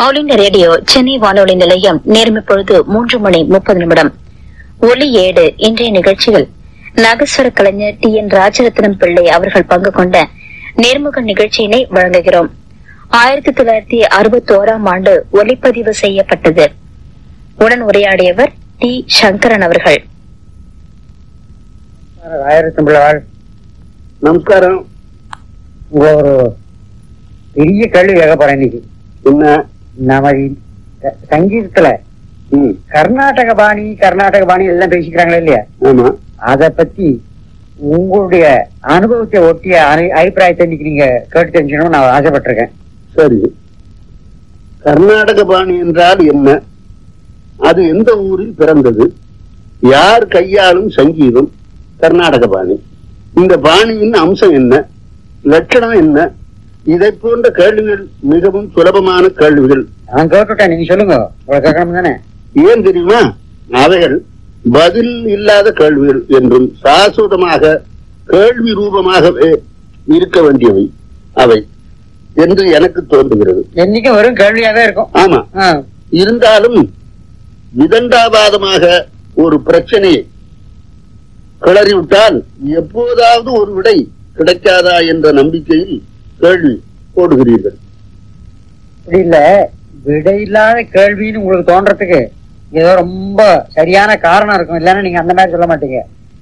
All India radio Chennai வானொலி நிலையம் நேரம் இப்பொழுது மூன்று மணி முப்பது நிமிடம் ஒலி ஏடு இன்றைய நிகழ்ச்சியில் நாகஸ்வர கலைஞர் டி என் ராஜரத்னம் பிள்ளை அவர்கள் பங்கு கொண்ட நேர்முக நிகழ்ச்சியினை வழங்குகிறோம் ஆயிரத்தி தொள்ளாயிரத்தி அறுபத்தி ஓராம் ஆண்டு ஒலிப்பதிவு செய்யப்பட்டது உடன் உரையாடியவர் டி சங்கரன் அவர்கள் ஆயிரத்தி பிள்ளைவாள் நமஸ்காரம் உங்க ஒரு பெரிய கேள்வி கேட்க போறேன் இன்னைக்கு என்ன நம்ம இந்த சங்கீதத்துல ம், கர்நாடக பாணி கர்நாடக பாணி எல்லாம் பேசிக்கிறாங்களே இல்லையா ஆமா அத பத்தி உங்களுடைய அனுபவத்தை ஒட்டிய அனு- அபிப்பிராயத்தை இன்னைக்கு நீங்க கேட்டு தெரிஞ்சுக்கணும்னு நான் ஆசைப்பட்டிருக்கேன் சரி கர்நாடக பாணி என்றால் என்ன அது எந்த ஊரில் பிறந்தது யார் கையாளும் சங்கீதம் கர்நாடக பாணி இந்த பாணியின் அம்சம் என்ன லட்சணம் என்ன இதை போன்ற கேள்விகள் மிகவும் சுலபமான கேள்விகள் நான் கேட்டுட்டேன் நீங்க சொல்லுங்க உங்களுக்கு கேட்கணும் தானே ஏன் தெரியுமா அவைகள் பதில் இல்லாத கேள்விகள் என்றும் சாஸ்வதமாக கேள்வி ரூபமாகவே இருக்க வேண்டியவை அவை என்று எனக்கு தோன்றுகிறது என்னைக்கும் வெறும் கேள்வியாவே இருக்கும் ஆமா ஆ, இருந்தாலும் விதண்டாபாதமாக ஒரு பிரச்சனையை கிளறிவிட்டால் எப்போதாவது ஒரு விடை கிடைக்காதா என்ற நம்பிக்கையில் கேள்வி போடுகிறீர்கள் அப்படி இல்ல விடை இல்லாத கேள்வின்னு உங்களுக்கு தோன்றதுக்கு ஏதோ ரொம்ப சரியான காரணம் இருக்கும் இல்லைன்னா நீங்க அந்த மாதிரி சொல்ல மாட்டீங்க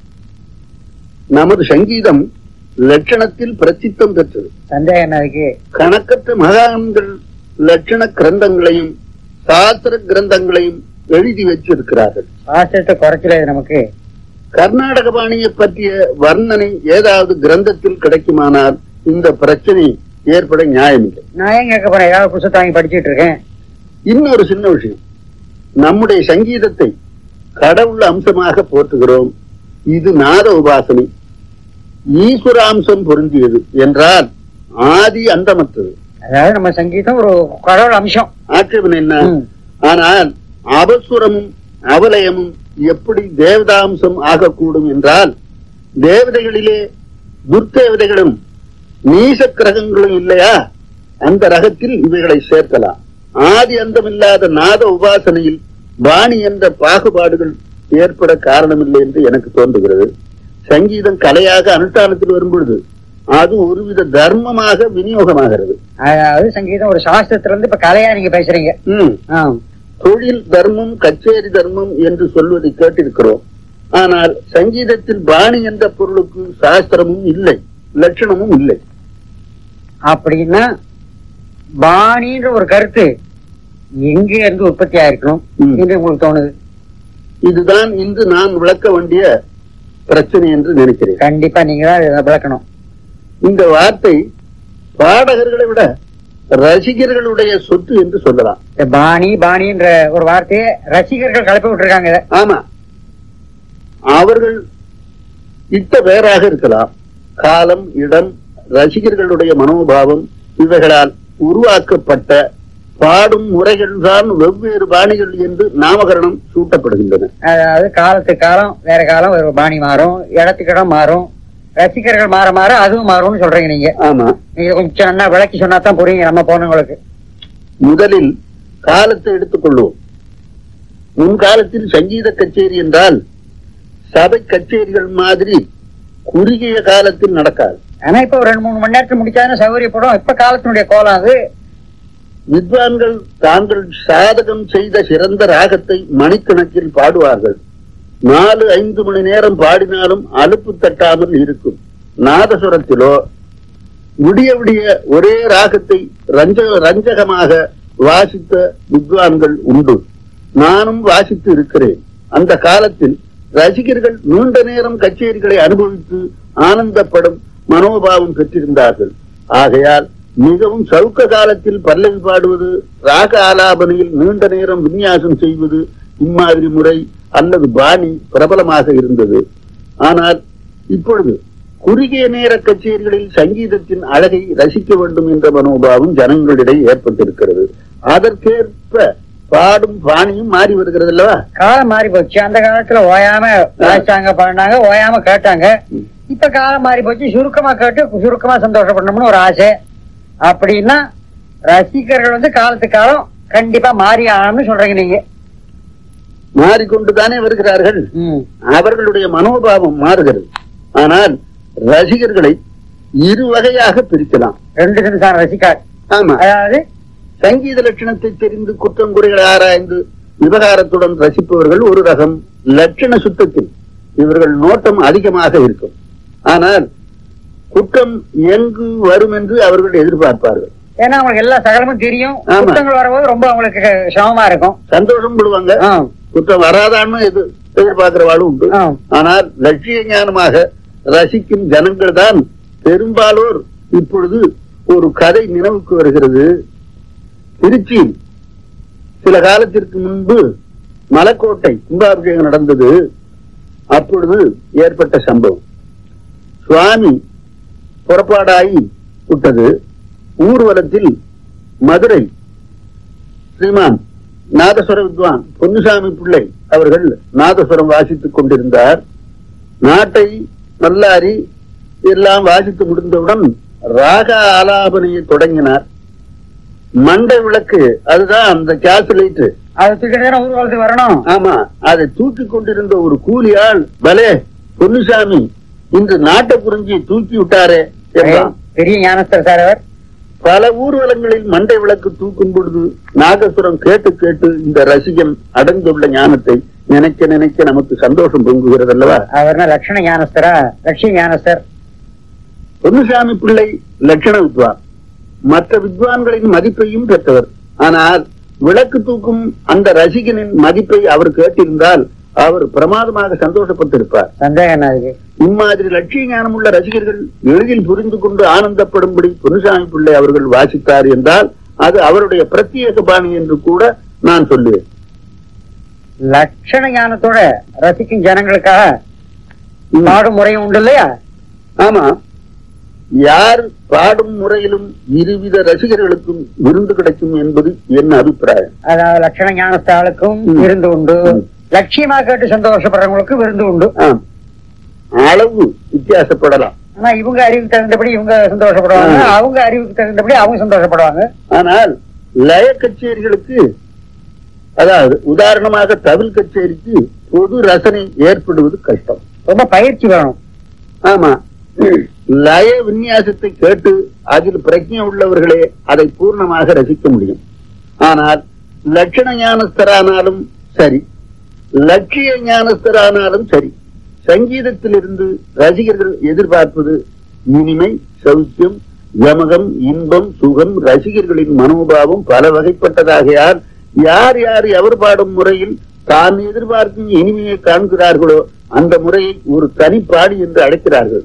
நமது சங்கீதம் லட்சணத்தில் பிரசித்தம் பெற்றது சந்தேகம் என்ன அதுக்கு கணக்கற்ற மகான்கள் லட்சண கிரந்தங்களையும் சாஸ்திர கிரந்தங்களையும் எழுதி வச்சிருக்கிறார்கள் ஆசிரியத்தை குறைச்சல இது நமக்கு கர்நாடக பாணியை பற்றிய வர்ணனை ஏதாவது கிரந்தத்தில் கிடைக்குமானால் இந்த பிரச்சனை ஏற்பட நியாயமில்லை நான் ஏன் கேட்க போறேன் ஏதாவது புத்தகத்தை வாங்கி படிச்சிட்டு இருக்கேன் இன்னொரு சின்ன விஷயம் நம்முடைய சங்கீதத்தை கடவுள் அம்சமாக போற்றுகிறோம் இது நாத உபாசனை ஈஸ்வர அம்சம் பொருந்தியது என்றால் ஆதி அந்தமற்றது அதாவது நம்ம சங்கீதம் ஒரு கடவுள் அம்சம் ஆட்சேபம் என்ன ம். ஆனால் அபசுரமும் அவலயமும் எப்படி தேவதாம்சம் ஆகக்கூடும் என்றால் தேவதைகளிலே துர்தேவதைகளும் நீச கிரகங்களும் இல்லையா அந்த ரகத்தில் இவைகளை சேர்க்கலாம் ஆதி அந்தமில்லாத நாத உபாசனையில் பாணி என்ற பாகுபாடுகள் ஏற்பட காரணமில்லை என்று எனக்கு தோன்றுகிறது சங்கீதம் கலையாக அனுஷ்டானத்தில் வரும்பொழுது அது ஒருவித தர்மமாக விநியோகமாகிறது அதாவது சங்கீதம் ஒரு சாஸ்திரத்துல இருந்து இப்ப கலையா நீங்க பேசுறீங்க ம் ஆ. தொழில் தர்மம் கச்சேரி தர்மம் என்று சொல்வதை கேட்டிருக்கிறோம் ஆனால் சங்கீதத்தில் பாணி என்ற பொருளுக்கு சாஸ்திரமும் இல்லை லட்சணமும் இல்லை அப்படின்னா பாணின்ற ஒரு கருத்து எங்க இருந்து உற்பத்தி ஆயிருக்கணும் ம். என்று உங்களுக்கு தோணுது இதுதான் இன்று நான் விளக்க வேண்டிய பிரச்சனை என்று நினைக்கிறேன் கண்டிப்பா நீங்க தான் இதை விளக்கணும் இந்த வார்த்தை பாடகர்களை விட ரசிகர்களுடைய சொத்து என்று சொல்லலாம் இந்த பாணி பாணின்ற ஒரு வார்த்தையை ரசிகர்கள் கலப்பி விட்டுருக்காங்க இதை. ஆமா அவர்கள் இட்ட பெயராக இருக்கலாம் காலம் இடம் ரசிகர்களுடைய மனோபாவம் இவைகளால் உருவாக்கப்பட்ட பாடும் முறைகள் தான் வெவ்வேறு பாணிகள் என்று நாமகரணம் சூட்டப்படுகின்றன அதாவது காலத்துக்கு காலம் வேற காலம் ஒரு பாணி மாறும் இடத்துக்கு இடம் மாறும் ரசிகர்கள் மாற மாற அதுவும் மாறும்னு சொல்றீங்க நீங்க ஆமா நீங்க கொஞ்சம் நல்லா விளக்கி சொன்னா தான் புரியுங்க நம்ம போனவங்களுக்கு முதலில் காலத்தை எடுத்துக்கொள்வோம் முன்காலத்தில் சங்கீத கச்சேரி என்றால் சபை கச்சேரிகள் மாதிரி குறுகிய காலத்தில் நடக்காது ஆனா இப்ப ஒரு ரெண்டு மூணு மணி நேரத்துக்கு முடிச்சாதான் சௌகரியப்படும் இப்ப காலத்தினுடைய கோலம் அது வித்வான்கள் தாங்கள் சாதகம் செய்த சிறந்த ராகத்தை மணிக்கணக்கில் பாடுவார்கள் நாலு ஐந்து மணி நேரம் பாடினாலும் அலுப்பு தட்டாமல் இருக்கும் நாதசுரத்திலோ விடிய விடிய ஒரே ராகத்தை ரஞ்ச ரஞ்சகமாக வாசித்த வித்வான்கள் உண்டு நானும் வாசித்து இருக்கிறேன் அந்த காலத்தில் ரசிகர்கள் நீண்ட நேரம் கச்சேரிகளை அனுபவித்து ஆனந்தப்படும் மனோபாவம் பெற்றிருந்தார்கள் ஆகையால் மிகவும் சவுக்க காலத்தில் பல்லவி பாடுவது ராக ஆலாபனையில் நீண்ட நேரம் விநியாசம் செய்வது இம்மாதிரி முறை அல்லது பாணி பிரபலமாக இருந்தது ஆனால் இப்பொழுது குறுகிய நேர கச்சேரிகளில் சங்கீதத்தின் அழகை ரசிக்க வேண்டும் என்ற மனோபாவம் ஜனங்களிடையே ஏற்பட்டிருக்கிறது அதற்கேற்ப பாடும் பாணியும் மாறி வருகிறது அல்லவா காலம் மாறி போச்சு அந்த காலத்துல ஓயாம வாசிச்சாங்க பாடினாங்க ஓயாம கேட்டாங்க இப்ப காலம் மாறி போச்சு சுருக்கமா கேட்டு சுருக்கமா சந்தோஷப்படணும்னு ஒரு ஆசை அப்படின்னா ரசிகர்கள் வந்து காலத்துக்கு காலம் கண்டிப்பா மாறி ஆகணும்னு சொல்றீங்க நீங்க மாறிக்கொண்டுதானே வருகிறார்கள் ம். அவர்களுடைய மனோபாவம் மாறுகிறது ஆனால் ரசிகர்களை இரு வகையாக பிரிக்கலாம் ரெண்டு நிமிஷம் ரசிக்கார் ஆமா அதாவது சங்கீத லட்சணத்தை தெரிந்து குற்றம் குறைகளை ஆராய்ந்து விவகாரத்துடன் ரசிப்பவர்கள் ஒரு ரகம் லட்சண சுத்தத்தில் இவர்கள் நோட்டம் அதிகமாக இருக்கும் ஆனால் குற்றம் எங்கு வரும் என்று அவர்கள் எதிர்பார்ப்பார்கள் ஏன்னா அவங்களுக்கு எல்லா சகலமும் தெரியும் ஆமா. குற்றங்கள் வரும்போது ரொம்ப அவங்களுக்கு சிரமமா இருக்கும் சந்தோஷம் படுவாங்க ஆ, குற்றம் வராதான்னு எது எதிர்பார்க்கிறவாளும் உண்டு ஆ. ஆனால் லட்சிய ஞானமாக ரசிக்கும் ஜனங்கள் தான் பெரும்பாலோர் இப்பொழுது ஒரு கதை நினைவுக்கு வருகிறது திருச்சியில் சில காலத்திற்கு முன்பு மலக்கோட்டை கும்பாபிஷேகம் நடந்தது அப்பொழுது ஏற்பட்ட சம்பவம் சுவாமி புறப்பாடாகி விட்டது ஊர்வலத்தில் மதுரை ஸ்ரீமான் நாதஸ்வர வித்வான் பொன்னுசாமி பிள்ளை அவர்கள் நாதஸ்வரம் வாசித்துக் கொண்டிருந்தார் நாட்டை நல்லாரி எல்லாம் வாசித்து முடிந்தவுடன் ராக ஆலாபனையை தொடங்கினார் மண்டை விளக்கு அதுதான் அந்த கேஸ் லைட்டு அதை தூக்கிட்டு தானே ஊர்வலத்துக்கு வரணும் ஆமா அதை தூக்கி கொண்டிருந்த ஒரு கூலியாள் பலே பொன்னுசாமி இன்று நாட்டை புரிஞ்சி தூக்கி விட்டாரே என்றான் பெரிய ஞானஸ்தர் சார் அவர் பல ஊர்வலங்களில் மண்டை விளக்கு தூக்கும் பொழுது நாகசுரம் கேட்டு கேட்டு இந்த ரசிகன் அடைந்துள்ள ஞானத்தை நினைக்க நினைக்க நமக்கு சந்தோஷம் பொங்குகிறது அல்லவா அவர்னா லட்சண ஞானஸ்தரா லட்சிய ஞானஸ்தர் பொன்னுசாமி பிள்ளை லட்சண வித்வான் மற்ற வித்வான்களின் மதிப்பையும் பெற்றவர் ஆனால் விளக்கு தூக்கும் அந்த ரசிகனின் மதிப்பை அவர் கேட்டிருந்தால் அவர் பிரமாதமாக சந்தோஷப்பட்டிருப்பார் சந்தேகம் என்ன இருக்கு இம்மாதிரி லட்சிய ஞானம் உள்ள ரசிகர்கள் எளிதில் புரிந்து கொண்டு ஆனந்தப்படும்படி பொன்னுசாமி பிள்ளை அவர்கள் வாசித்தார் என்றால் அது அவருடைய பிரத்யேக பாணி என்று கூட நான் சொல்லுவேன் லட்சண ஞானத்தோட ரசிக்கும் ஜனங்களுக்காக ம். பாடும் முறையும் உண்டு இல்லையா ஆமா யார் பாடும் முறையிலும் இருவித ரசிகர்களுக்கும் விருந்து கிடைக்கும் என்பது என் அபிப்பிராயம் அதாவது லட்சண ஞானஸ்தாளுக்கும் ம். விருந்து உண்டு ம். லட்சியமா கேட்டு சந்தோஷப்படுறவங்களுக்கு விருந்து உண்டு ஆம். அளவு வித்தியாசப்படலாம் ஆனா இவங்க அறிவுக்கு தகுந்தபடி இவங்க சந்தோஷப்படுவாங்க ம். அவங்க அறிவுக்கு தகுந்தபடி அவங்க சந்தோஷப்படுவாங்க ஆனால் லய கச்சேரிகளுக்கு அதாவது உதாரணமாக தவில் கச்சேரிக்கு பொது ரசனை ஏற்படுவது கஷ்டம் ரொம்ப பயிற்சி வேணும் ஆமா லய விநியாசத்தை கேட்டு அதில் பிரஜை உள்ளவர்களே அதை பூர்ணமாக ரசிக்க முடியும் ஆனால் லட்சண ஞானஸ்தரானாலும் சரி லட்சிய ஞானஸ்தரானாலும் சரி சங்கீதத்திலிருந்து ரசிகர்கள் எதிர்பார்ப்பது இனிமை சௌக்கியம் யமகம் இன்பம் சுகம் ரசிகர்களின் மனோபாவம் பல வகைப்பட்டதாகையால் யார் யார் எவர் பாடும் முறையில் தான் எதிர்பார்க்கும் இனிமையை காண்கிறார்களோ அந்த முறையை ஒரு தனிப்பாடி என்று அழைக்கிறார்கள்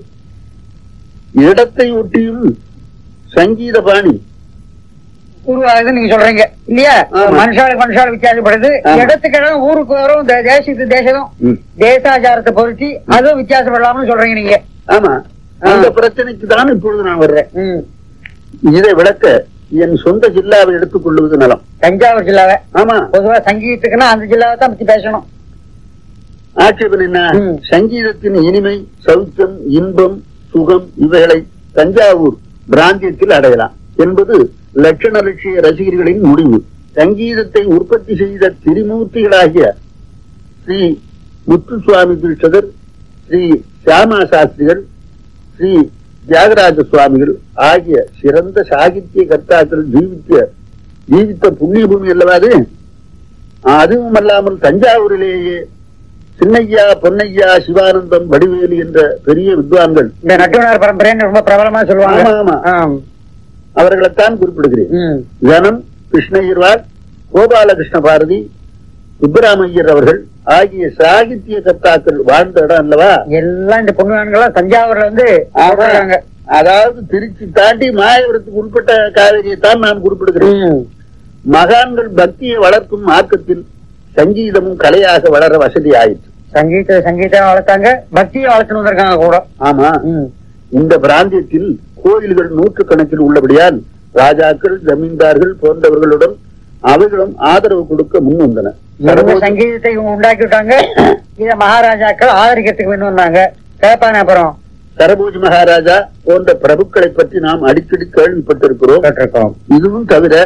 இடத்தை ஒட்டியும் சங்கீத பாணி உருவாகுதுன்னு நீங்க சொல்றீங்க இல்லையா ஆமா. மனுஷாளுக்கு மனுஷாள் வித்தியாசப்படுது ஆமா. இடத்துக்கு இடம் ஊருக்கு வரும் தே- தேசத்துக்கு தேசம் ம். தேசாச்சாரத்தை பொருத்தி அதுவும் வித்தியாசப்படலாம்னு சொல்றீங்க நீங்க ஆமா அந்த பிரச்சனைக்கு தான் இப்பொழுது நான் வர்றேன் ம். இதை விளக்க என் சொந்த ஜில்லாவை எடுத்துக் கொள்வது நலம் தஞ்சாவூர் ஜில்லாவை ஆமா பொதுவா சங்கீதத்துக்குன்னா அந்த ஜில்லாவை தான் பத்தி பேசணும் ஆட்சேபன் என்ன ம். சங்கீதத்தின் இனிமை சௌக்கியம் இன்பம் சுகம் இவைகளை தஞ்சாவூர் பிராந்தியத்தில் அடையலாம் என்பது லட்சண லட்சிய ரசிகர்களின் முடிவு சங்கீதத்தை உற்பத்தி செய்த திரிமூர்த்திகளாகிய ஸ்ரீ முத்துசுவாமி தீட்சதர் ஸ்ரீ சியாமா சாஸ்திரிகள் ஸ்ரீ தியாகராஜ சுவாமிகள் ஆகிய சிறந்த சாகித்ய கர்த்தாக்கள் ஜீவித்த ஜீவித்த புண்ணிய பூமி அல்லவா அது அதுவும் அல்லாமல் தஞ்சாவூரிலேயே சின்னையா பொன்னையா சிவானந்தம் வடிவேலு என்ற பெரிய வித்வான்கள் இந்த நட்டுவனார் பரம்பரைன்னு ரொம்ப பிரபலமா சொல்லுவாங்க ஆமா, ஆமா. ஆம். அவர்களைத்தான் குறிப்பிடுகிறேன் ம். ஜனம் கிருஷ்ணகிர்வார் கோபாலகிருஷ்ண பாரதி சுப்பராமையர் அவர்கள் ஆகிய சாகித்ய கர்த்தாக்கள் வாழ்ந்த இடம் அல்லவா எல்லாம் இந்த பொண்ணுவான்கள்லாம் தஞ்சாவூர்ல வந்து சொல்றாங்க அதாவது திருச்சி தாண்டி மாயவரத்துக்கு உட்பட்ட காவிரியை தான் நான் குறிப்பிடுகிறேன் ம். மகான்கள் பக்தியை வளர்க்கும் மார்க்கத்தில் சங்கீதமும் கலையாக வளர வசதி ஆயிற்று சங்கீத சங்கீதம் வளர்த்தாங்க பக்தியை வளர்த்துன்னு வந்திருக்காங்க கூட ஆமா ம். இந்த பிராந்தியத்தில் கோயில்கள் நூற்றுக்கணக்கில் உள்ளபடியால் ராஜாக்கள் ஜமீன்தார்கள் போன்றவர்களுடன் அவைகளும் ஆதரவு கொடுக்க முன் வந்தன இவங்க சங்கீதத்தை இவங்க உண்டாக்கி விட்டாங்க இத மகாராஜாக்கள் ஆதரிக்கிறதுக்கு வேணும் வந்தாங்க கேட்பாங்க அப்புறம் சரபோஜி மகாராஜா போன்ற பிரபுக்களை பற்றி நாம் அடிக்கடி கேள்விப்பட்டிருக்கிறோம் கேட்டிருக்கோம் இதுவும் தவிர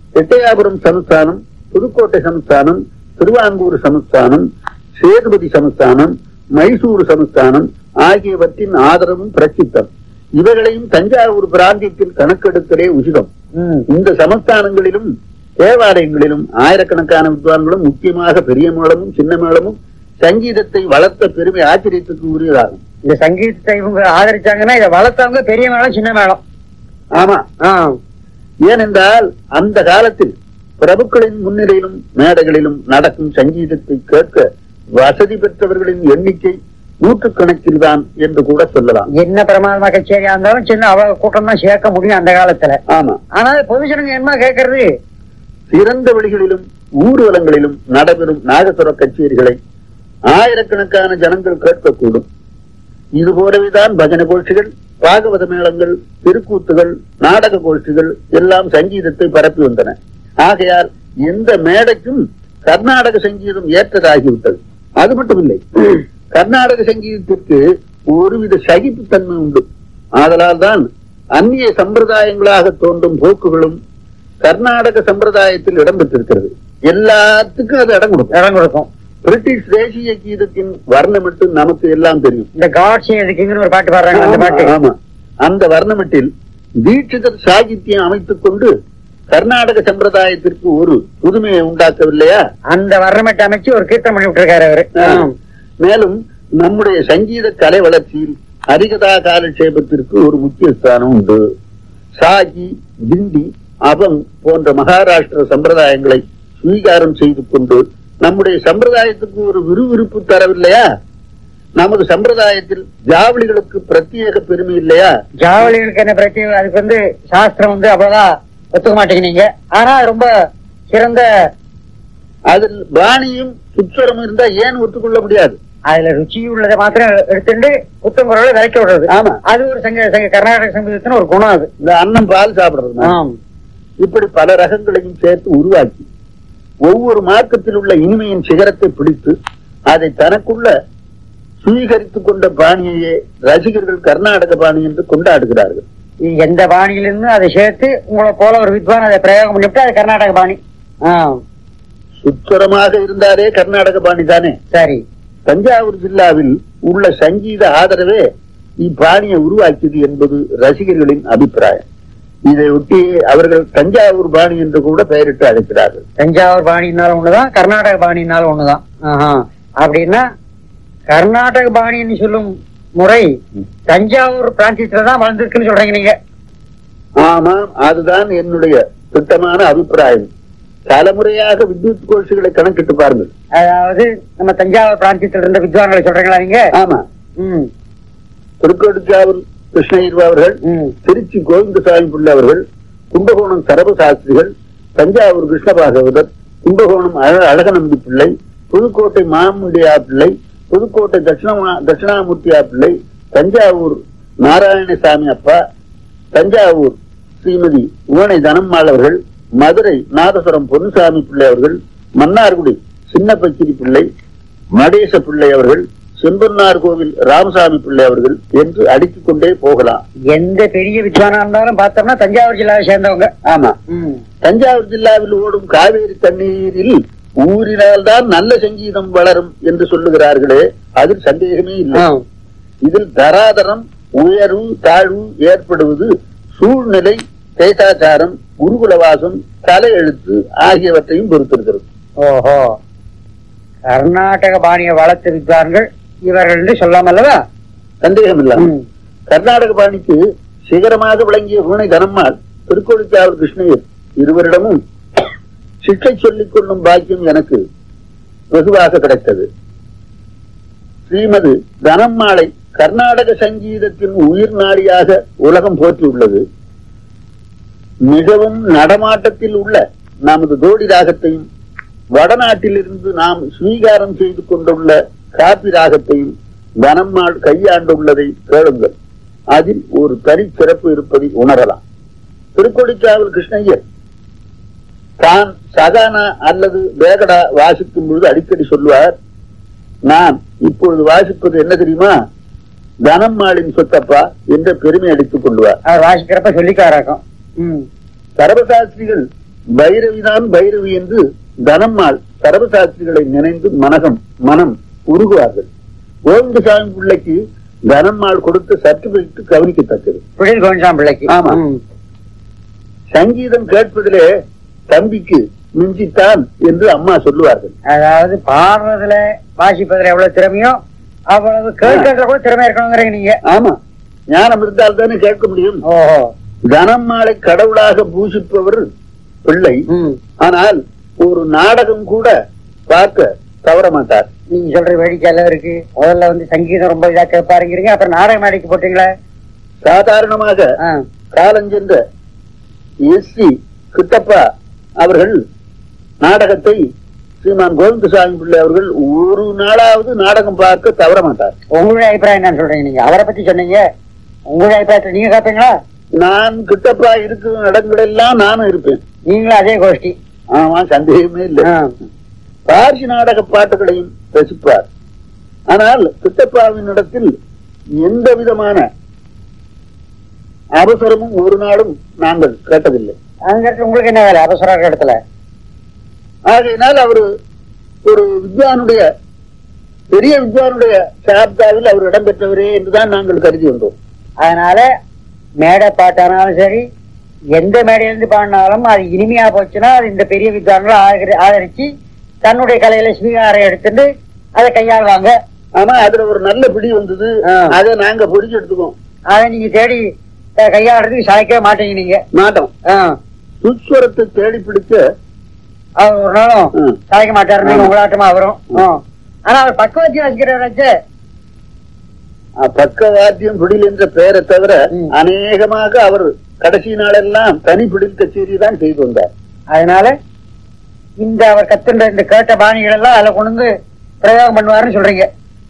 எட்டயாபுரம் சமஸ்தானம் புதுக்கோட்டை சமஸ்தானம் திருவாங்கூர் சமஸ்தானம் சேதுபதி சமஸ்தானம் மைசூர் சமஸ்தானம் ஆகியவற்றின் ஆதரவும் பிரசித்தம் இவைகளையும் தஞ்சாவூர் பிராந்தியத்தில் கணக்கெடுக்கலே உசிதம் ம். இந்த சமஸ்தானங்களிலும் தேவாலயங்களிலும் ஆயிரக்கணக்கான வித்வான்களும் முக்கியமாக பெரிய மேளமும் சின்ன மேளமும் சங்கீதத்தை வளர்த்த பெருமை ஆச்சரியத்துக்கு உரியதாகும் இந்த சங்கீதத்தை இவங்க ஆதரிச்சாங்கன்னா இதை வளர்த்தவங்க பெரிய மேளம் சின்ன மேளம் ஆமா ஆ. ஏனென்றால் அந்த காலத்தில் பிரபுக்களின் முன்னிலையிலும் மேடைகளிலும் நடக்கும் சங்கீதத்தை கேட்க வசதி பெற்றவர்களின் எண்ணிக்கை நூற்றுக்கணக்கில் தான் என்று கூட சொல்லலாம் என்ன பிரமாதமா கச்சேரியா இருந்தாலும் சின்ன அவ்வளவு கூட்டம் தான் சேர்க்க முடியும் அந்த காலத்துல ஆமா ஆனா பொதுஜனங்க என்ன கேட்கறது சிறந்த வழிகளிலும் ஊர்வலங்களிலும் நடைபெறும் நாகசுர கச்சேரிகளை ஆயிரக்கணக்கான ஜனங்கள் கேட்கக்கூடும் இது போலவேதான் பஜனை கோஷ்டிகள் பாகவத மேளங்கள் திருக்கூத்துகள் நாடக கோஷ்டிகள் எல்லாம் சங்கீதத்தை பரப்பி வந்தன ஆகையால் எந்த மேடைக்கும் கர்நாடக சங்கீதம் ஏற்றதாகிவிட்டது அது மட்டுமில்லை கர்நாடக சங்கீதத்திற்கு ஒருவித சகிப்புத்தன்மை உண்டு ஆதலால் தான் அந்நிய சம்பிரதாயங்களாக தோன்றும் போக்குகளும் கர்நாடக சம்பிரதாயத்தில் இடம்பெற்றிருக்கிறது எல்லாத்துக்கும் அது இடம் கொடுக்கும் இடம் கொடுக்கும் பிரிட்டிஷ் தேசிய கீதத்தின் வர்ணமிட்டு நமக்கு எல்லாம் தெரியும் இந்த காட்சி எதுக்குங்கன்னு ஒரு பாட்டு பாடுறாங்க அந்த பாட்டு ஆமா அந்த வர்ணமிட்டில் தீட்சிதர் சாகித்யம் அமைத்துக் கொண்டு கர்நாடக சம்பிரதாயத்திற்கு ஒரு புதுமையை உண்டாக்கவில்லையா அந்த வர்ணமெட்டு அமைச்சு ஒரு கீர்த்தம் பண்ணி விட்டுருக்காரு அவரு ஆம். மேலும் நம்முடைய சங்கீத கலை வளர்ச்சியில் ஹரிகதா காலட்சேபத்திற்கு ஒரு முக்கிய ஸ்தானம் உண்டு சாகி திண்டி அபங் போன்ற மகாராஷ்டிர சம்பிரதாயங்களை ஸ்வீகாரம் செய்து கொண்டு நம்முடைய சம்பிரதாயத்துக்கு ஒரு விறுவிறுப்பு தரவில்லையா நமது சம்பிரதாயத்தில் ஜாவளிகளுக்கு பிரத்யேக பெருமை இல்லையா ஜாவலிகளுக்கு என்ன பிரச்சனை அதுக்கு வந்து சாஸ்திரம் வந்து அவ்வளவுதான் ஒத்துக்க மாட்டேங்கிறீங்க ஆனா அது ரொம்ப சிறந்த அதில் பாணியும் சுச்சரமும் இருந்தா ஏன் ஒத்துக்கொள்ள முடியாது அதுல ருச்சி உள்ளதை மாத்திரம் எடுத்துட்டு புத்தம் குரலை விலைக்க விடுறது ஆமா அது ஒரு சங்க சங்க கர்நாடக சங்கீதத்தின் ஒரு குணம் அது இந்த அன்னம் பால் சாப்பிடுறது ஆம் இப்படி பல ரகங்களையும் சேர்த்து உருவாக்கி ஒவ்வொரு மார்க்கத்தில் உள்ள இனிமையின் சிகரத்தை பிடித்து அதை தனக்குள்ள சுவீகரித்துக் கொண்ட பாணியையே ரசிகர்கள் கர்நாடக பாணி என்று கொண்டாடுகிறார்கள் இது எந்த பாணியிலிருந்து அதை சேர்த்து உங்களை போல ஒரு வித்வான் அதை பிரயோகம் பண்ணிவிட்டு அது கர்நாடக பாணி ஆம் சுத்தரமாக இருந்தாரே கர்நாடக பாணி தானே சரி தஞ்சாவூர் ஜில்லாவில் உள்ள சங்கீத ஆதரவே இப்பாணியை உருவாக்கியது என்பது ரசிகர்களின் அபிப்பிராயம் இதை ஒட்டி அவர்கள் தஞ்சாவூர் பாணி என்று கூட பெயரிட்டு அழைக்கிறார்கள் தஞ்சாவூர் பாணினாலும் ஒண்ணுதான் கர்நாடக பாணினாலும் ஒண்ணுதான் ஆஹா. அப்படின்னா கர்நாடக பாணின்னு சொல்லும் முறை தஞ்சாவூர் பிராந்தியத்துல தான் வளர்ந்துருக்குன்னு சொல்றீங்க நீங்க ஆமாம் அதுதான் என்னுடைய திட்டமான அபிப்பிராயம் தலைமுறையாக வித்யுத் கோஷிகளை கணக்கிட்டு பாருங்கள் அதாவது நம்ம தஞ்சாவூர் பிராந்தியத்துல இருந்த வித்வான்களை சொல்றீங்களா நீங்க ஆமா ம் திருக்கோடுச்சாவூர் கிருஷ்ணகிரி அவர்கள் ம் திருச்சி கோவிந்தசாமி பிள்ளை அவர்கள் கும்பகோணம் சரபசாஸ்திரிகள் தஞ்சாவூர் கிருஷ்ணபாகவதர் கும்பகோணம் அழ- அழகநம்பி பிள்ளை புதுக்கோட்டை மாமுண்டியா பிள்ளை புதுக்கோட்டை தட்சிணமா தட்சிணாமூர்த்தியா பிள்ளை தஞ்சாவூர் நாராயணசாமி அப்பா தஞ்சாவூர் ஸ்ரீமதி உவனை தனம்மாள் அவர்கள் மதுரை நாதசுரம் பொன்னுசாமி பிள்ளை அவர்கள் மன்னார்குடி சின்ன பக்கிரி பிள்ளை நடேச பிள்ளை அவர்கள் செம்பன்னார் கோவில் ராமசாமி பிள்ளை அவர்கள் என்று அடுக்கிக் கொண்டே போகலாம் எந்த பெரிய வித்வானா இருந்தாலும் பார்த்தோம்னா தஞ்சாவூர் ஜில்லாவை சேர்ந்தவங்க ஆமா ம் தஞ்சாவூர் ஜில்லாவில் ஓடும் காவேரி தண்ணீரில் ஊறினால்தான் நல்ல சங்கீதம் வளரும் என்று சொல்லுகிறார்களே அதில் சந்தேகமே இல்லை ஆ. இதில் தராதரம் உயர்வு தாழ்வு ஏற்படுவது சூழ்நிலை தேசாச்சாரம் குருகுலவாசம் கலை எழுத்து ஆகியவற்றையும் பொறுத்திருக்கிறது ஓஹோ கர்நாடக பாணியை வளர்த்த வித்வான்கள் இவர்கள் என்று சொல்லாம அல்லவா சந்தேகம் இல்ல ம். கர்நாடக பாணிக்கு சிகரமாக விளங்கிய பூனை தனம்மாள் திருக்கோளிச்சாவூர் கிருஷ்ணயர் இருவரிடமும் சிக்ஷை சொல்லிக் கொள்ளும் பாக்கியம் எனக்கு வெகுவாக கிடைத்தது ஸ்ரீமது தனம்மாளை கர்நாடக சங்கீதத்தின் உயிர் நாடியாக உலகம் போற்றியுள்ளது மிகவும் நடமாட்டத்தில் உள்ள நமது தோடி ராகத்தையும் வடநாட்டிலிருந்து நாம் ஸ்வீகாரம் செய்து கொண்டுள்ள காப்பி ராகத்தையும் தனம்மாள் கையாண்டுள்ளதை கேளுங்கள் அதில் ஒரு தனி சிறப்பு இருப்பதை உணரலாம் திருக்கொடிக்காவல் கிருஷ்ணய்யர் தான் சகானா அல்லது வேகடா வாசிக்கும் பொழுது அடிக்கடி சொல்லுவார் நான் இப்பொழுது வாசிப்பது என்ன தெரியுமா தனம்மாளின் சொத்தப்பா என்ற பெருமை அடித்துக் கொள்வார் அவர் வாசிக்கிறப்ப சொல்லிக்காராக்கும் ம் சர்வசாஸ்திரிகள் பைரவிதான் பைரவி என்று தனம்மாள் சரபசாஸ்திரிகளை நினைந்து மனகம் மனம் உருகுவார்கள் கோவிந்தசாமி பிள்ளைக்கு தனம்மாள் கொடுத்த சர்டிபிகேட் கவனிக்கத்தக்கது புழில் கோவிந்தாம் பிள்ளைக்கு ஆமா. ம். சங்கீதம் கேட்பதிலே தம்பிக்கு மிஞ்சித்தான் என்று அம்மா சொல்லுவார்கள் அதாவது பாடுறதுல வாசிப்பதுல எவ்வளவு திறமையோ அவ்வளவு கேட்கறதுல கூட திறமை இருக்கணுங்கிறீங்க நீங்க ஆமா ஞானம் இருந்தால் தானே கேட்க முடியும் ஓஹோ தனம்மாளை கடவுளாக பூசிப்பவர் பிள்ளை ம். ஆனால் ஒரு நாடகம் கூட பார்க்க தவற மாட்டார் நீங்க சொல்ற வேடிக்கை எல்லாம் இருக்கு முதல்ல வந்து சங்கீதம் ரொம்ப இதா கேட்பாருங்கிறீங்க அப்புறம் நாடக மேடைக்கு போட்டீங்களா சாதாரணமாக ஆ. காலஞ்சென்ற எஸ் சி கிட்டப்பா அவர்கள் நாடகத்தை ஸ்ரீமான் கோவிந்தசாமி பிள்ளை அவர்கள் ஒரு நாளாவது நாடகம் பார்க்க தவற மாட்டார் உங்களுடைய அபிப்பிராயம் என்ன சொல்றீங்க நீங்க அவரை பத்தி சொன்னீங்க உங்களுடைய அபிப்பிராயத்தை நீங்க கேட்பீங்களா நான் கிட்டப்பா இருக்கும் இடங்களெல்லாம் நானும் இருப்பேன் நீங்களும் அதே கோஷ்டி ஆமா சந்தேகமே இல்லை ஆ. பார்சி நாடக பாட்டுகளையும் ரசிப்பார் ஆனால் கிட்டப்பாவின் இடத்தில் எந்த விதமான அவசரமும் ஒரு நாளும் நாங்கள் கேட்டதில்லை அங்க இருக்க உங்களுக்கு என்ன வேலை அவசர இடத்துல ஆகையினால் அவரு ஒரு வித்வானுடைய பெரிய வித்வானுடைய சாப்தாவில் அவர் இடம்பெற்றவரே என்றுதான் நாங்கள் கருதி வந்தோம் அதனால மேடை பாட்டானாலும் சரி எந்த மேடையிலிருந்து பாடினாலும் அது இனிமையா போச்சுன்னா அது இந்த பெரிய வித்வான்களை ஆதரி- ஆதரிச்சு தன்னுடைய கலையில ஸ்வீகாரம் எடுத்துட்டு அதை கையாளுவாங்க ஆமா அதுல ஒரு நல்ல பிடி வந்தது ஆ. அதை நாங்க பொறிச்சு எடுத்துக்கோம் அதை நீங்க தேடி அஹ், கையாளுறதுக்கு சாய்க்கவே மாட்டீங்க நீங்க மாட்டோம் ஆ. சுஸ்வரத்தை தேடி பிடிச்ச அவர் ஒரு நாளும் ம். சாய்க்க மாட்டாரு ஆமா. உங்களாட்டமா வரும் ஆனா அவர் பக்குவத்தி வாசிக்கிறவராச்சு அஹ், பக்கவாத்தியம் பிடில் என்ற பெயரை தவிர ம். அநேகமாக அவர் கடைசி நாளெல்லாம் தனி பிடில் கச்சேரி தான் செய்து வந்தார் அதனால இந்த அவர் கத்துன்ற இந்த கேட்ட பாணிகள் எல்லாம் அதுல கொண்டு வந்து பிரயோகம் பண்ணுவாருன்னு சொல்றீங்க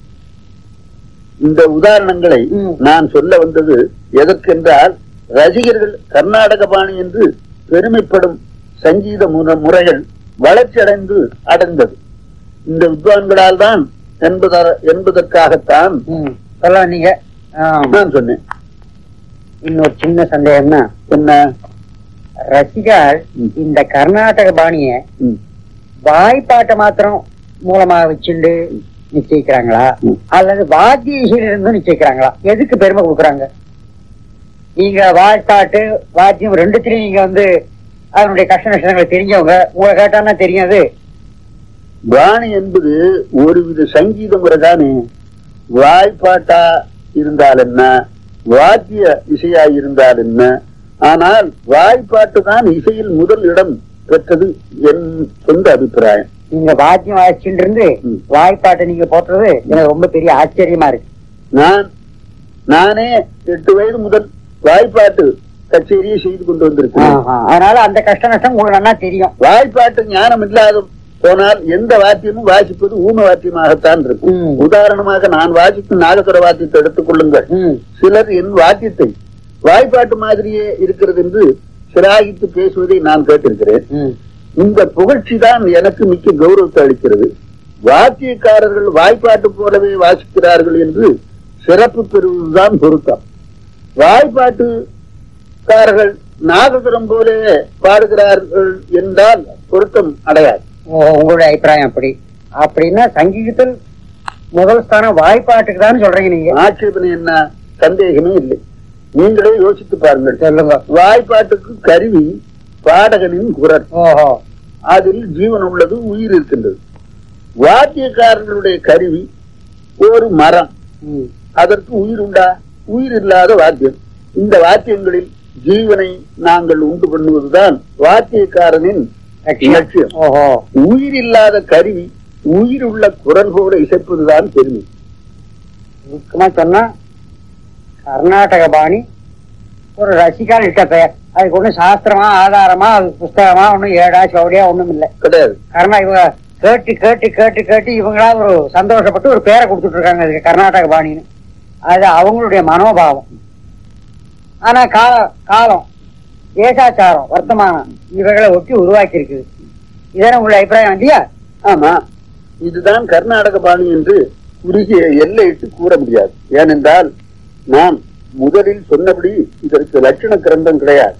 இந்த உதாரணங்களை ம். நான் சொல்ல வந்தது எதற்கென்றால் ரசிகர்கள் கர்நாடக பாணி என்று பெருமைப்படும் சங்கீத முற- முறைகள் வளர்ச்சியடைந்து அடைந்தது இந்த வித்வான்களால் தான் என்பத- என்பதற்காகத்தான் ம். சொல்ல வந்தீங்க ஆ. நான் சொன்னேன் இன்னொரு சின்ன சந்தேகம்னா என்ன ரசிகர்கள் ம். இந்த கர்நாடக பாணிய ம். வாய்ப்பாட்டை மாத்திரம் மூலமா வச்சுண்டு நிச்சயிக்கிறாங்களா ம். அல்லது வாத்திய இசையில இருந்து நிச்சயிக்கிறாங்களா எதுக்கு பெருமை கொடுக்குறாங்க நீங்க வாய்ப்பாட்டு வாத்தியம் ரெண்டுத்திலயும் நீங்க வந்து அதனுடைய கஷ்ட நஷ்டங்களை தெரிஞ்சவங்க உங்களை கேட்டானா தெரியும் அது பாணி என்பது ஒருவித சங்கீத முறை தானே வாய்ப்பாட்டா இருந்தால் என்ன வாத்திய இசையா இருந்தால் என்ன ஆனால் வாய்ப்பாட்டு தான் இசையில் முதல் இடம் பெற்றது என் சொந்த அபிப்பிராயம் நீங்க வாத்தியம் வாசிச்சுட்டு இருந்து ம். வாய்ப்பாட்டை நீங்க போட்டுறது எனக்கு ரொம்ப பெரிய ஆச்சரியமா இருக்கு நான் நானே எட்டு வயது முதல் வாய்ப்பாட்டு கச்சேரியை செய்து கொண்டு வந்திருக்கிறேன் ஆஹா. அதனால அந்த கஷ்ட நஷ்டம் உங்களுக்கு நல்லா தெரியும் வாய்ப்பாட்டு ஞானம் இல்லாத போனால் எந்த வாத்தியமும் வாசிப்பது ஊம வாத்தியமாகத்தான் இருக்கும் ம். உதாரணமாக நான் வாசிக்கும் நாகஸ்வர வாத்தியத்தை எடுத்துக் கொள்ளுங்கள் ம். சிலர் என் வாக்கியத்தை வாய்ப்பாட்டு மாதிரியே இருக்கிறது என்று சிராகித்து பேசுவதை நான் கேட்டிருக்கிறேன் ம். இந்த புகழ்ச்சி தான் எனக்கு மிக்க கௌரவத்தை அளிக்கிறது வாத்தியக்காரர்கள் வாய்ப்பாட்டு போலவே வாசிக்கிறார்கள் என்று சிறப்பு பெறுவதுதான் பொருத்தம் வாய்ப்பாட்டுக்காரர்கள் நாகசுரம் போலவே பாடுகிறார்கள் என்றால் பொருத்தம் அடையாது ஓ, உங்களுடைய அபிப்பிராயம் அப்படி அப்படின்னா சங்கீதத்தில் முதல் ஸ்தானம் வாய்ப்பாட்டுக்கு தான் சொல்றீங்க நீங்க ஆட்சேபனை என்ன சந்தேகமே இல்லை நீங்களே யோசித்து பாருங்கள் சொல்லுங்க வாய்ப்பாட்டுக்கு கருவி பாடகனின் குரல் ஓஹோ அதில் ஜீவன் உள்ளது உயிர் இருக்கின்றது வாத்தியக்காரர்களுடைய கருவி ஒரு மரம் ம். அதற்கு உயிர் உண்டா உயிர் இல்லாத வாத்தியம் இந்த வாத்தியங்களில் ஜீவனை நாங்கள் உண்டு பண்ணுவதுதான் வாத்தியக்காரனின் லட்சியம் ஓஹோ உயிர் இல்லாத கருவி உயிர் உள்ள குரல் போல இசைப்பதுதான் பெருமை முக்கியமா சொன்னா கர்நாடக பாணி ஒரு ரசிகால் இட்ட பெயர் அதுக்கு ஒண்ணும் சாஸ்திரமா ஆதாரமா அது புஸ்தகமா ஒண்ணும் ஏடா சௌடியா ஒண்ணும் இல்ல கிடையாது கர்நா இவங்க கேட்டு கேட்டு கேட்டு கேட்டு இவங்களா ஒரு சந்தோஷப்பட்டு ஒரு பேரை கொடுத்துட்டு இருக்காங்க இதுக்கு கர்நாடக பாணின்னு அது அவங்களுடைய மனோபாவம் ஆனா கால காலம் ஏகாச்சாரம் வர்த்தமானம் இவைகளை ஒட்டி உருவாக்கி இருக்குது இதான உங்களுடைய அபிப்பிராயம் இல்லையா ஆமா இதுதான் கர்நாடக பாணி என்று குறுகிய எல்லையிட்டு கூற முடியாது ஏனென்றால் நான் முதலில் சொன்னபடி இதற்கு லட்சண கிரந்தம் கிடையாது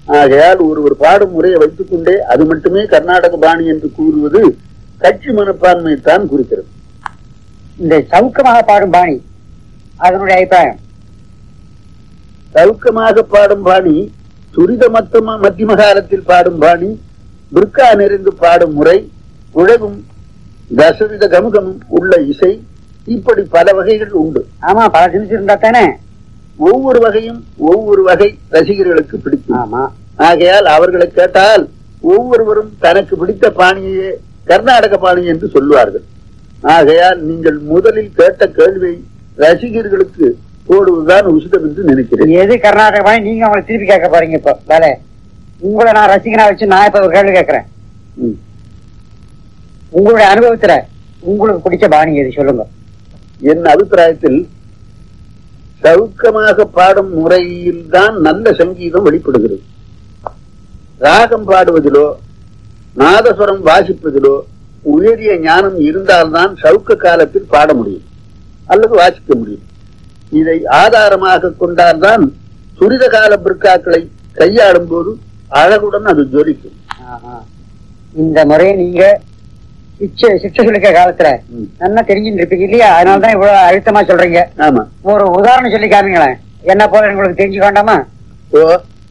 ஆகையால் ஒருவர் பாடும் முறையை வைத்துக் கொண்டே அது மட்டுமே கர்நாடக பாணி என்று கூறுவது கட்சி மனப்பான்மையை தான் குறிக்கிறது இந்த சவுக்கமாக பாடும் பாணி அதனுடைய அபிப்பிராயம் சவுக்கமாக பாடும் பாணி துரித மத்தம மத்தியம காலத்தில் பாடும் பாணி பிற்கா நிறைந்து பாடும் முறை உழவும் தசவித கமுகமும் உள்ள இசை இப்படி பல வகைகள் உண்டு ஆமா பல திணிச்சு இருந்தா தானே ஒவ்வொரு வகையும் ஒவ்வொரு வகை ரசிகர்களுக்கு பிடிக்கும் ஆமா ஆகையால் அவர்களை கேட்டால் ஒவ்வொருவரும் தனக்கு பிடித்த பாணியே கர்நாடக பாணி என்று சொல்லுவார்கள் ஆகையால் நீங்கள் முதலில் கேட்ட கேள்வியை ரசிகர்களுக்கு போடுவதுதான் உசிதம் என்று நினைக்கிறேன் எது கர்நாடக பாணி நீங்க அவங்களை திருப்பி கேட்க போறீங்க இப்போ வேலை உங்களை நான் ரசிகனா வச்சு நான் இப்ப ஒரு கேள்வி கேட்கறேன் ம். உங்களுடைய அனுபவத்துல உங்களுக்கு பிடிச்ச பாணி எது சொல்லுங்க என் அபிப்பிராயத்தில் சவுக்கமாக பாடும் முறையில் தான் நல்ல சங்கீதம் வெளிப்படுகிறது ராகம் பாடுவதிலோ நாதஸ்வரம் வாசிப்பதிலோ உயரிய ஞானம் இருந்தால்தான் சவுக்க காலத்தில் பாட முடியும் அல்லது வாசிக்க முடியும் இதை ஆதாரமாக கொண்டால்தான் துரித கால பிற்காக்களை கையாளும் போது அழகுடன் அது ஜொலிக்கும் ஆஹா. இந்த முறையை நீங்க சிச்ச சிக்ஷை சொல்லிக்க காலத்துல ம். நல்லா தெரிஞ்சுட்டு இருப்பீங்க இல்லையா அதனாலதான் இவ்வளவு அழுத்தமா சொல்றீங்க ஆமா ஒரு உதாரணம் சொல்லி காமிங்களேன் என்ன போல உங்களுக்கு தெரிஞ்சுக்க வேண்டாமா ஓ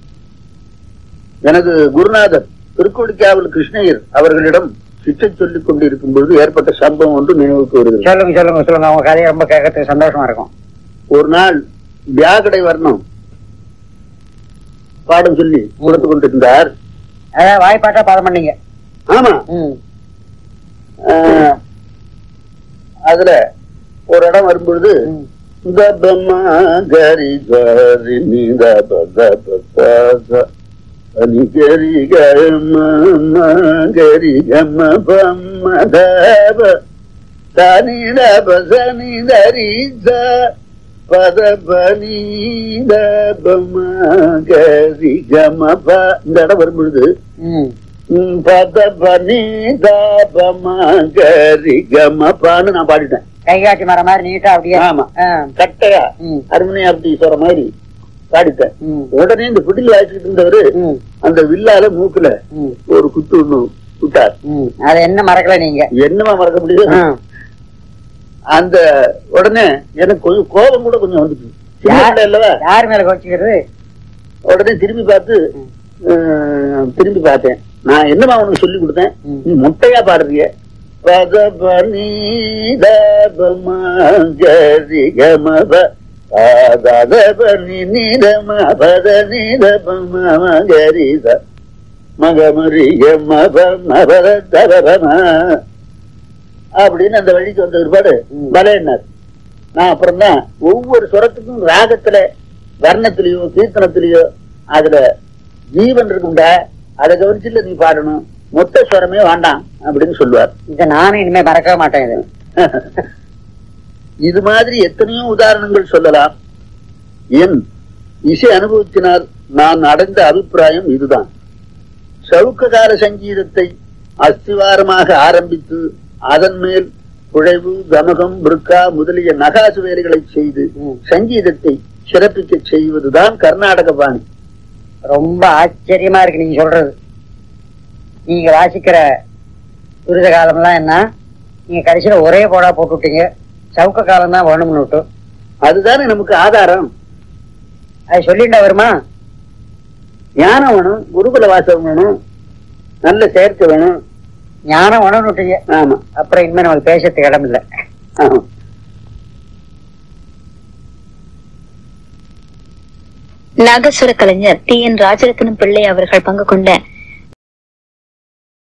எனது குருநாதர் திருக்கோடிக்காவல் கிருஷ்ணய்யர் அவர்களிடம் சிற்றை சொல்லிக் கொண்டிருக்கும் பொழுது ஏற்பட்ட சம்பவம் ஒன்று நினைவுக்கு வருகிறது சொல்லுங்க சொல்லுங்க சொல்லுங்க அவங்க கதையை ரொம்ப கேட்கறதுக்கு சந்தோஷமா இருக்கும் ஒரு நாள் வியாகடை வர்ணம் பாடம் சொல்லி கொடுத்து கொண்டிருந்தார் அதாவது வாய்ப்பாட்டா பாதம் பண்ணீங்க ஆமா ம் ஆஹ், அதுல ஒரு இடம் வரும்பொழுது ம். தபமா கரி கரி நித பத பத அனி கரி கம கரி கம பம்ம தப தனி தப சனி தரி ச பத பனி தபம கரி கம ப இந்த இடம் வரும்பொழுது ம் ம், பத பனி தபம கரி கம பான்னு நான் பாடிட்டேன் கை காட்டி மர மாதிரி நீட்டா அப்படியே ஆமா ஆ. கட்டையா ம் அருமனை அப்படி சொல்ற மாதிரி பாடிட்டேன் ம் உடனே இந்த பிடில் வாசிட்டு இருந்தவரு ம் அந்த வில்லால மூக்குல ம் ஒரு குத்து ஒண்ணு விட்டார் ம் அதை என்ன மறக்கல நீங்க என்னமா மறக்க முடியும் ஆ. அந்த உடனே எனக்கு கொஞ்சம் கோபம் கூட கொஞ்சம் வந்துச்சு சின்ன யார்? பிள்ளை அல்லவா யார் மேல கோச்சிக்கிறது உடனே திரும்பி பார்த்து அஹ், திரும்பி பார்த்தேன் நான் என்னமா உனக்கு சொல்லி கொடுத்தேன் ம். நீ முட்டையா பாடுறிய பத பனி தபம கரி கமப பத பனி நிதம பத நிதபம கரி த மகமரி மப மபர தபம அப்படின்னு அந்த வழிக்கு வந்த ஒருபாடு ம். பலையன்னார் நான் அப்புறம் தான் ஒவ்வொரு சுரத்துக்கும் ராகத்துல வர்ணத்திலேயோ கீர்த்தனத்திலேயோ அதுல ஜீவன் இருக்கும்டா அதை கவனிச்சுல நீ பாடணும் மொத்த ஸ்வரமே வேண்டாம் அப்படின்னு சொல்லுவார் இதை நானும் இனிமே மறக்கவே மாட்டேன் இது இது மாதிரி எத்தனையோ உதாரணங்கள் சொல்லலாம் என் இசை அனுபவத்தினால் நான் அடைந்த அபிப்பிராயம் இதுதான் சவுக்ககார சங்கீதத்தை அஸ்திவாரமாக ஆரம்பித்து அதன் மேல் குழைவு கமகம் பிருக்கா முதலிய நகாசு வேலைகளை செய்து ம். சங்கீதத்தை சிறப்பிக்க செய்வதுதான் கர்நாடக பாணி ரொம்ப ஆச்சரியமா இருக்கு நீங்க சொல்றது நீங்க வாசிக்கிற துரித காலம்லாம் என்ன நீங்க கடைசியில ஒரே போடா போட்டு விட்டீங்க சவுக்க காலம் தான் வேணும்னு விட்டு அதுதானே நமக்கு ஆதாரம் அது சொல்லிட்டா வருமா ஞானம் வேணும் குருகுல வாசம் வேணும் நல்ல செயற்கை வேணும் ஞானம் வேணும்னு விட்டீங்க ஆமா அப்புறம் இனிமே நமக்கு பேசுறதுக்கு இடம் இல்லை ஆமா நாகஸ்வர கலைஞர் டி என் ராஜரத்னம் பிள்ளை அவர்கள் பங்கு கொண்ட